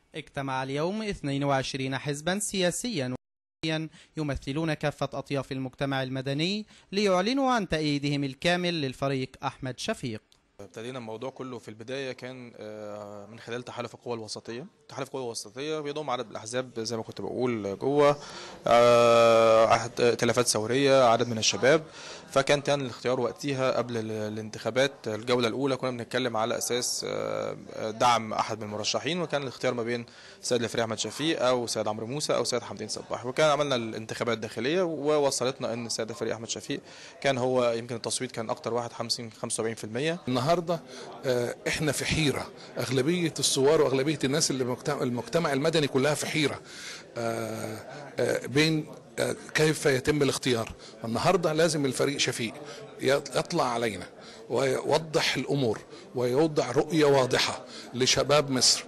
اجتمع اليوم 22 حزبا سياسيا يمثلون كافة أطياف المجتمع المدني ليعلنوا عن تأييدهم الكامل للفريق أحمد شفيق ابتدينا الموضوع كله في البدايه كان آه، من خلال تحالف القوى الوسطيه تحالف القوى الوسطيه بيضم عدد من الاحزاب زي ما كنت بقول جوه آه، عهد- ائتلافات ثوريه عدد من الشباب فكان كان الاختيار وقتها قبل ال- الانتخابات الجوله الاولى كنا بنتكلم على اساس آه، دعم احد من المرشحين وكان الاختيار ما بين سيد الفريق احمد شفيق او سيد عمرو موسى او سيد حمدين صباح وكان عملنا الانتخابات الداخليه ووصلتنا ان السيد الفريق احمد شفيق كان هو يمكن التصويت كان اكتر واحد 50 75% النهارده آه، احنا في حيره اغلبيه الثوار واغلبيه الناس اللي المجتمع, المجتمع المدني كلها في حيره آه، آه، بين آه، كيف يتم الاختيار النهارده لازم الفريق شفيق يطلع علينا ويوضح الامور ويوضع رؤيه واضحه لشباب مصر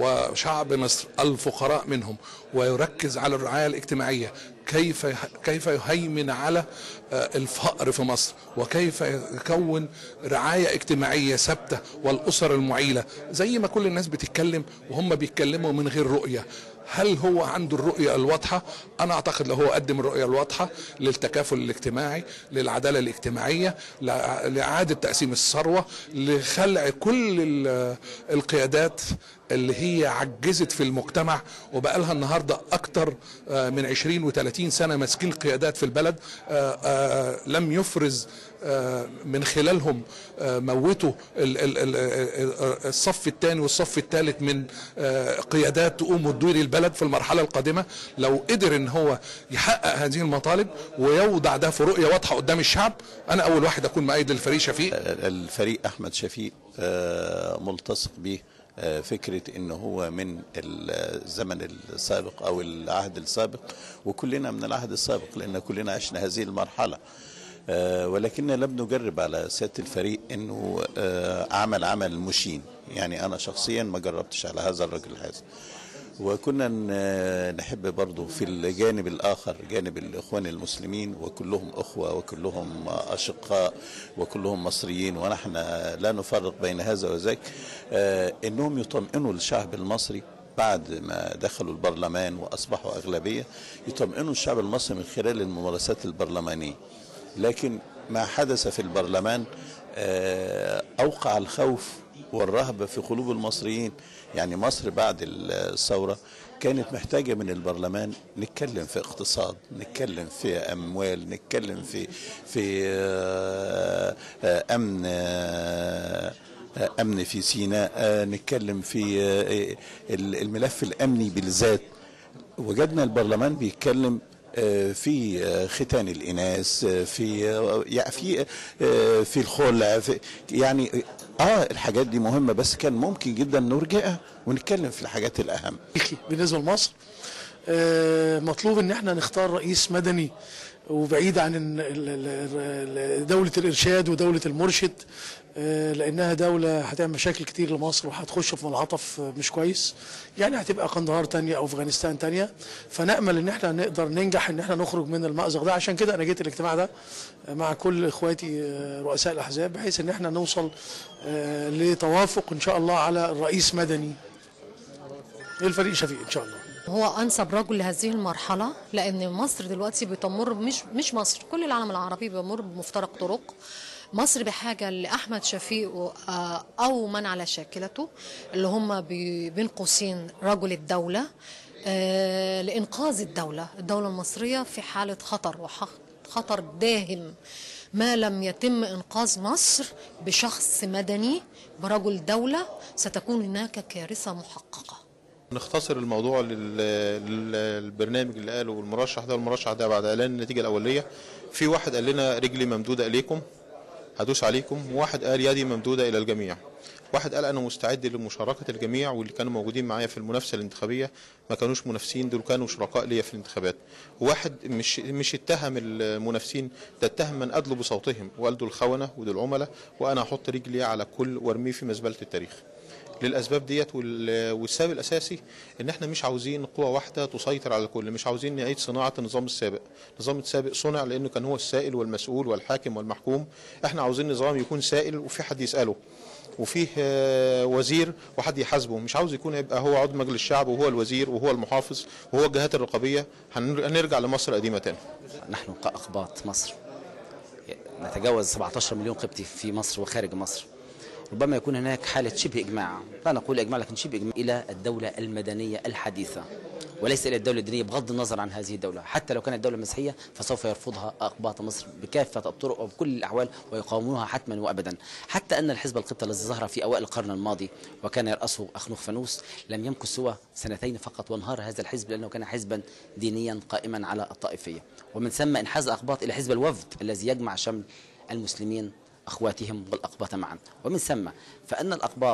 وشعب مصر الفقراء منهم ويركز على الرعايه الاجتماعيه كيف كيف يهيمن على آه، الفقر في مصر وكيف يكون رعايه اجتماعيه ثابته والاسر المعيله زي ما كل الناس بتتكلم وهم بيتكلموا من غير رؤيه هل هو عنده الرؤية الواضحة؟ أنا أعتقد لو هو قدم الرؤية الواضحة للتكافل الاجتماعي للعدالة الاجتماعية لع- لإعادة تقسيم الثروة لخلع كل ال- القيادات اللي هي عجزت في المجتمع وبقى لها النهارده اكتر آه، من 20 و30 سنه ماسكين قيادات في البلد آه، آه، لم يفرز آه، من خلالهم آه، موتوا ال- ال- ال- ال- الصف الثاني والصف الثالث من آه، قيادات تقوم وتدير البلد في المرحله القادمه لو قدر ان هو يحقق هذه المطالب ويوضع ده في رؤيه واضحه قدام الشعب انا اول واحد اكون مؤيد للفريق شفيق الفريق احمد شفيق آه، ملتصق به آه، فكره ان هو من الزمن السابق او العهد السابق وكلنا من العهد السابق لان كلنا عشنا هذه المرحله آه، ولكن لم نجرب على سياده الفريق انه آه، عمل عمل مشين يعني انا شخصيا ما جربتش على هذا الرجل هذا وكنا ن- نحب برضو في الجانب الآخر جانب الإخوان المسلمين وكلهم أخوة وكلهم أشقاء وكلهم مصريين ونحن لا نفرق بين هذا وذاك آه، إنهم يطمئنوا الشعب المصري بعد ما دخلوا البرلمان وأصبحوا أغلبية يطمئنوا الشعب المصري من خلال الممارسات البرلمانية لكن ما حدث في البرلمان آه، أوقع الخوف والرهبة في قلوب المصريين يعني مصر بعد الثورة كانت محتاجة من البرلمان نتكلم في اقتصاد نتكلم في أموال نتكلم في في آه، آه، أمن آه، أمن في سيناء آه، نتكلم في آه، الملف الأمني بالذات وجدنا البرلمان بيتكلم آه، في آه، ختان الاناث آه، في آه، يعني في آه، في الخلع في يعني اه الحاجات دي مهمه بس كان ممكن جدا نرجعها ونتكلم في الحاجات الاهم تاريخي بالنسبه لمصر آه، مطلوب ان احنا نختار رئيس مدني وبعيد عن ال- ال- ال- دولة الإرشاد ودولة المرشد آه، لأنها دولة هتعمل مشاكل كتير لمصر وهتخش في منعطف آه، مش كويس يعني هتبقى قندهار تانية أو أفغانستان تانية فنأمل إن احنا نقدر ننجح إن احنا نخرج من المأزق ده عشان كده أنا جيت الاجتماع ده آه، مع كل إخواتي آه، رؤساء الأحزاب بحيث إن احنا نوصل آه، لتوافق إن شاء الله على رئيس مدني للفريق شفيق إن شاء الله هو انسب رجل لهذه المرحله لان مصر دلوقتي بتمر مش مش مصر كل العالم العربي بيمر بمفترق طرق مصر بحاجه لاحمد شفيق و- آه، او من على شاكلته اللي هم بي- بين قوسين رجل الدوله آه، لانقاذ الدوله الدوله المصريه في حاله خطر وخطر داهم ما لم يتم انقاذ مصر بشخص مدني برجل دوله ستكون هناك كارثه محققه نختصر الموضوع لل- لل- للبرنامج اللي قاله المرشح ده والمرشح ده بعد اعلان النتيجه الاوليه في واحد قال لنا رجلي ممدوده اليكم هدوس عليكم وواحد قال يدي ممدوده الى الجميع واحد قال انا مستعد لمشاركه الجميع واللي كانوا موجودين معايا في المنافسه الانتخابيه ما كانوش منافسين دول كانوا شركاء ليا في الانتخابات وواحد مش مش اتهم المنافسين ده اتهم من ادلوا بصوتهم وقال دول خونه ودول عملاء وانا هحط رجلي على كل وارميه في مزبله التاريخ للاسباب ديت وال- والسبب الاساسي ان احنا مش عاوزين قوه واحده تسيطر على الكل مش عاوزين نعيد صناعه النظام السابق النظام السابق صنع لانه كان هو السائل والمسؤول والحاكم والمحكوم احنا عاوزين نظام يكون سائل وفي حد يساله وفيه آه، وزير وحد يحاسبه مش عاوز يكون يبقى هو عضو مجلس الشعب وهو الوزير وهو المحافظ وهو الجهات الرقابيه هنر- هنرجع لمصر قديمه تاني نحن كأقباط مصر نتجاوز 17 مليون قبطي في مصر وخارج مصر ربما يكون هناك حالة شبه إجماع لا نقول إجماع لكن شبه إجماع إلى الدولة المدنية الحديثة وليس إلى الدولة الدينية بغض النظر عن هذه الدولة حتى لو كانت دولة مسيحية فسوف يرفضها أقباط مصر بكافة الطرق وبكل الأحوال ويقاومونها حتما وأبدا حتى أن الحزب القبطي الذي ظهر في أوائل القرن الماضي وكان يرأسه أخنوخ فانوس لم يمكث سوى سنتين فقط وانهار هذا الحزب لأنه كان حزبا دينيا قائما على الطائفية ومن ثم انحاز الأقباط إلى حزب الوفد الذي يجمع شمل المسلمين أخواتهم والأقباط معا ومن ثم فأن الأقباط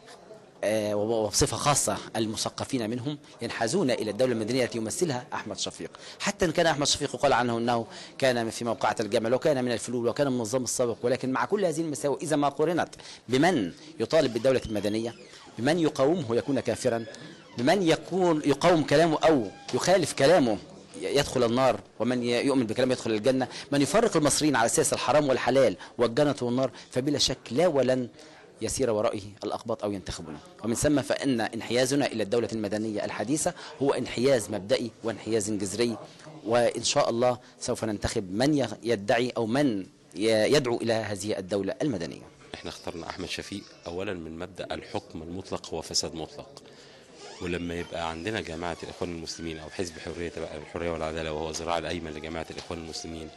آه، وبصفة خاصة المثقفين منهم ينحازون إلى الدولة المدنية التي يمثلها أحمد شفيق حتى إن كان أحمد شفيق يقال عنه أنه كان في موقعة الجمل وكان من الفلول وكان من النظام السابق ولكن مع كل هذه المساوئ إذا ما قورنت بمن يطالب بالدولة المدنية بمن يقاومه يكون كافرا بمن يكون يقاوم كلامه أو يخالف كلامه يدخل النار ومن يؤمن بكلام يدخل الجنة من يفرق المصريين على أساس الحرام والحلال والجنة والنار فبلا شك لا ولن يسير ورائه الأقباط أو ينتخبنا ومن ثم فإن انحيازنا إلى الدولة المدنية الحديثة هو انحياز مبدئي وانحياز جذري وإن شاء الله سوف ننتخب من يدعي أو من يدعو إلى هذه الدولة المدنية احنا اخترنا احمد شفيق اولا من مبدا الحكم المطلق هو فساد مطلق ولما يبقى عندنا جماعه الاخوان المسلمين او حزب حريه الحريه والعداله وهو الذراع الايمن لجماعه الاخوان المسلمين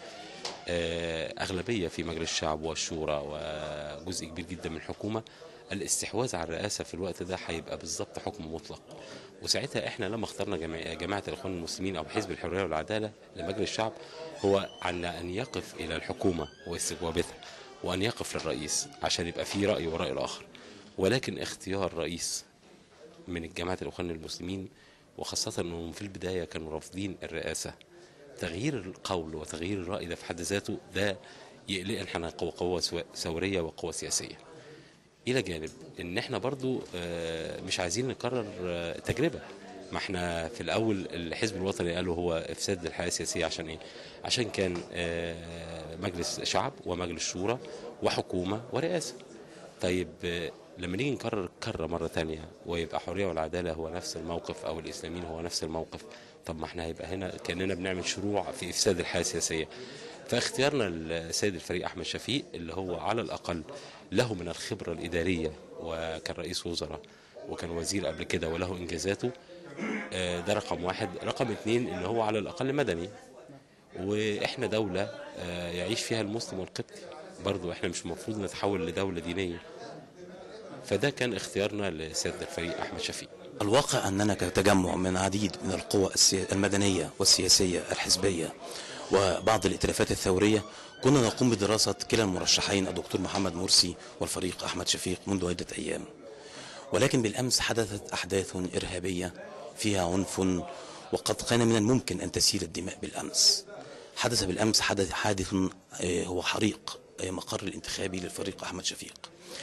آه، اغلبيه في مجلس الشعب والشورى وجزء كبير جدا من الحكومه الاستحواذ على الرئاسه في الوقت ده هيبقى بالظبط حكم مطلق وساعتها احنا لما اخترنا جماعة, جماعه الاخوان المسلمين او حزب الحريه والعداله لمجلس الشعب هو على ان يقف الى الحكومه واستجوابتها وان يقف للرئيس عشان يبقى في راي وراي الاخر ولكن اختيار رئيس من الجماعه الاخوان المسلمين وخاصه انهم في البدايه كانوا رافضين الرئاسه تغيير القول وتغيير الراي ده في حد ذاته ده يقلقنا احنا قوه قوه سوا- ثوريه وقوه سياسيه الى جانب ان احنا برضو آه، مش عايزين نكرر آه، تجربه ما احنا في الاول الحزب الوطني قالوا هو افساد للحياه السياسيه عشان ايه عشان كان آه، مجلس شعب ومجلس شورى وحكومه ورئاسه طيب آه، لما نيجي نكرر الكره مره تانية ويبقى حريه والعداله هو نفس الموقف او الاسلاميين هو نفس الموقف طب ما احنا هيبقى هنا كاننا بنعمل شروع في افساد الحياه السياسيه فاختيارنا السيد الفريق احمد شفيق اللي هو على الاقل له من الخبره الاداريه وكان رئيس وزراء وكان وزير قبل كده وله انجازاته آه، ده رقم واحد رقم اتنين ان هو على الاقل مدني واحنا دوله آه، يعيش فيها المسلم والقبطي برضو احنا مش المفروض نتحول لدوله دينيه فده كان اختيارنا لسيد الفريق احمد شفيق الواقع أننا كتجمع من عديد من القوى السيا- المدنية والسياسية الحزبية وبعض الائتلافات الثورية كنا نقوم بدراسة كلا المرشحين الدكتور محمد مرسي والفريق أحمد شفيق منذ عدة أيام ولكن بالأمس حدثت أحداث إرهابية فيها عنف وقد كان من الممكن أن تسيل الدماء بالأمس حدث بالأمس حدث حادث آه، هو حريق آه، مقر الانتخابي للفريق أحمد شفيق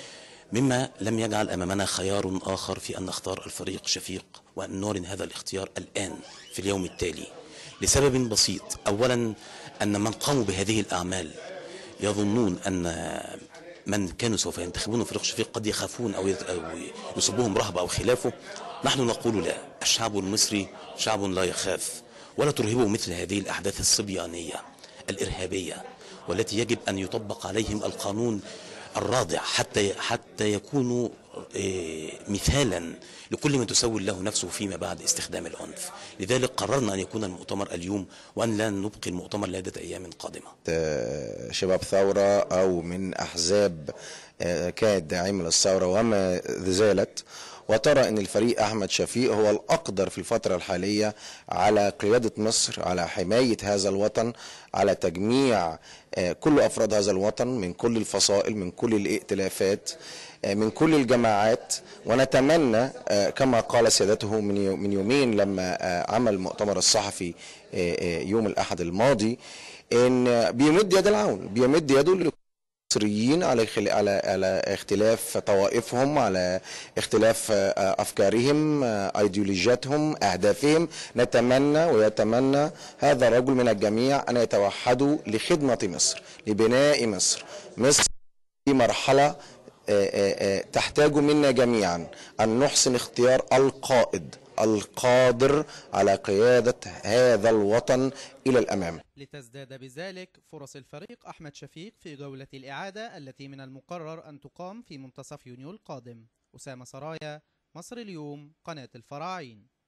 مما لم يجعل امامنا خيار اخر في ان نختار الفريق شفيق وان نعلن هذا الاختيار الان في اليوم التالي لسبب بسيط اولا ان من قاموا بهذه الاعمال يظنون ان من كانوا سوف ينتخبون فريق شفيق قد يخافون او يت- أو يصيبهم رهبه او خلافه نحن نقول لا الشعب المصري شعب لا يخاف ولا ترهبه مثل هذه الاحداث الصبيانيه الارهابيه والتي يجب ان يطبق عليهم القانون الرادع حتى حتى يكونوا آه، مثالا لكل من تسول له نفسه فيما بعد استخدام العنف لذلك قررنا ان يكون المؤتمر اليوم وان لا نبقي المؤتمر لعده ايام قادمه آه، شباب ثورة أو من أحزاب آه، كانت داعمة للثورة وما زالت وترى أن الفريق أحمد شفيق هو الأقدر في الفترة الحالية على قيادة مصر على حماية هذا الوطن على تجميع آه، كل أفراد هذا الوطن من كل الفصائل من كل الائتلافات آه، من كل الجماعات ونتمنى آه، كما قال سيادته من يو- من يومين لما آه، عمل المؤتمر الصحفي آه، آه، يوم الأحد الماضي ان بيمد يد العون بيمد يده مصريين على خل... على على اختلاف طوائفهم على اختلاف آه، افكارهم آه، ايديولوجياتهم اهدافهم نتمنى ويتمنى هذا الرجل من الجميع ان يتوحدوا لخدمه مصر لبناء مصر مصر في مرحله آه، آه، آه، تحتاج منا جميعا ان نحسن اختيار القائد القادر على قياده هذا الوطن الى الامام لتزداد بذلك فرص الفريق أحمد شفيق في جولة الإعادة التي من المقرر أن تقام في منتصف يونيو القادم أسامة سرايا مصر اليوم قناة الفراعين